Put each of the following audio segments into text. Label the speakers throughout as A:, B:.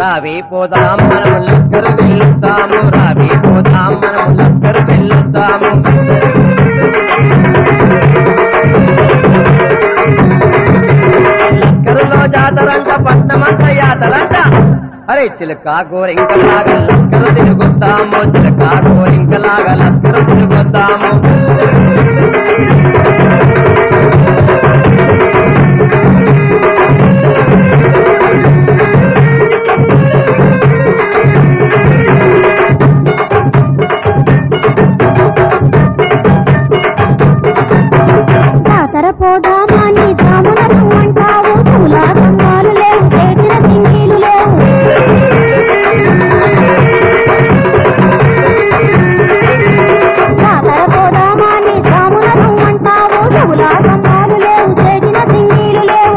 A: రావి పోదాం మనము లక్కరు వెళ్ళుతాము రావి పోదాం మనము లక్కరు వెళ్ళుతాము లక్కరులో జాతరంట పట్నమంత యాతరంట అరే చిలక గోరింకలాగా లక్కరు తిరుగుతాము చిలక గోరింకలాగా లక్కరు తిరుగుతాము
B: జాతర పోదామని జామునరు అంటావు సులా బంగారు లేవు చేతిన సింగీలు లేవు జాతర పోదామని జామునరు అంటావు సులా బంగారు లేవు చేతిన సింగీలు లేవు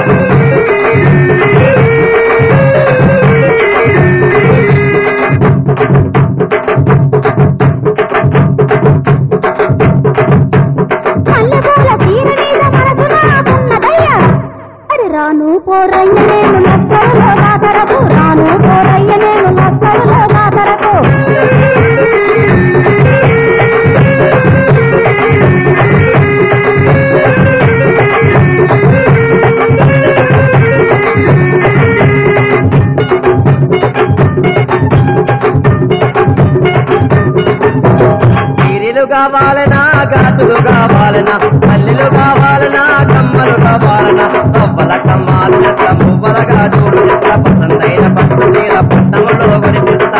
B: మల్లెపూల సీర మీద మనసు నాకున్నదయ్యా అరే రాను పోరయ్య నేను లస్కరులో జాతరకు రాను పోరయ్య నేను లస్కరులో జాతరకు
A: చీరలు కావాలనా గాజులు కావాలనా మల్లెలు కావాలనా కమ్మలు కావాలనా తవ్వల కమ్మాలు చెత్త మువ్వల గాజులు చెత్త పసందైన పట్టు చీర పట్టములో కొనిపిస్తా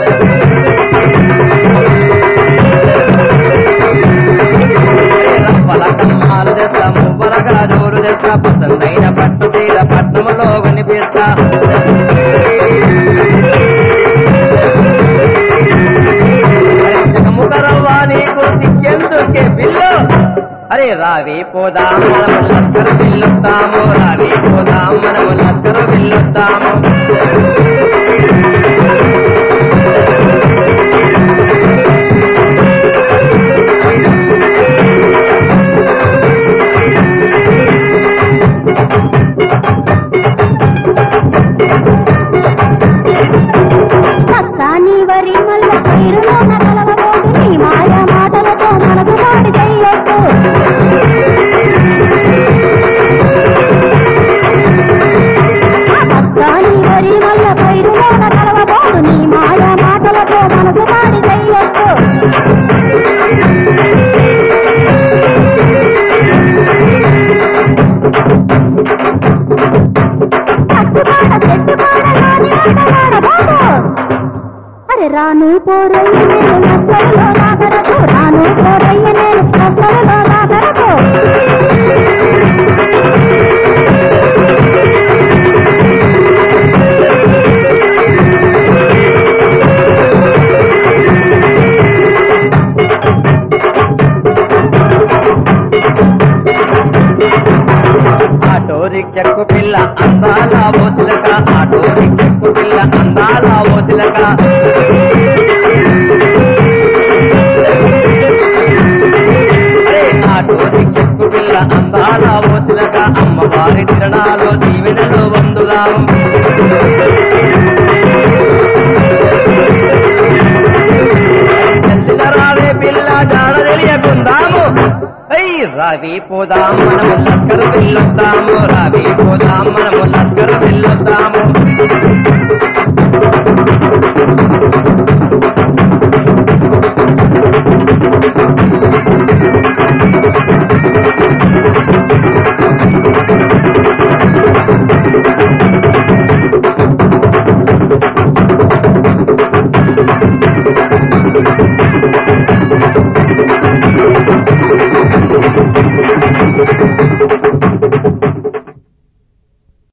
A: రవ్వల కమ్మాలు చెత్త మువ్వల గాజులు చెత్త పసందైన పట్టు చీర పట్టములో కొనిపిస్తా ముఖరవ్వా నీకు సిగ్గెందుకే బిల్లు అరే రావి పోదాం మనము లక్కరు వెళ్ళొస్తాము రావి పోదాం మనము లక్కరు వెళ్ళొస్తాము
B: పచ్చాని వరి మల్ల పైరులోన కలవబోదు నీ మాయ మాటలతో మనసు పాడి చెయ్యొద్దు పచ్చాని వరి మల్ల పైరులోన కలవబోదు నీ మాయ మాటలతో మనసు పాడి చెయ్యొద్దు కట్టుబాట చెట్టుబాట రాని మాటలాడబోదు అరే రాను పోరయ్య నేను నష్టంలో రాగరకు రాను పోరయ్య నేను నష్టంలో రాగరకు
A: ఆటో రిక్షకు పిల్ల అందాల ఓసిలక ఆటో రిక్షకు పిల్ల అందాల ఓసిలక అరే ఆటో రిక్షకు పిల్ల అందాల ఓసిలక అమ్మవారి తిరణాలు దీవెనలు వందుదాము జల్దిగా రావే పిల్ల జాడ తెలియకుందాము అయ్యి రావి పోదాం మనము లక్కరు వెళ్ళొద్దాము రావి పోదాం మనము లక్కరు వెళ్ళొద్దాము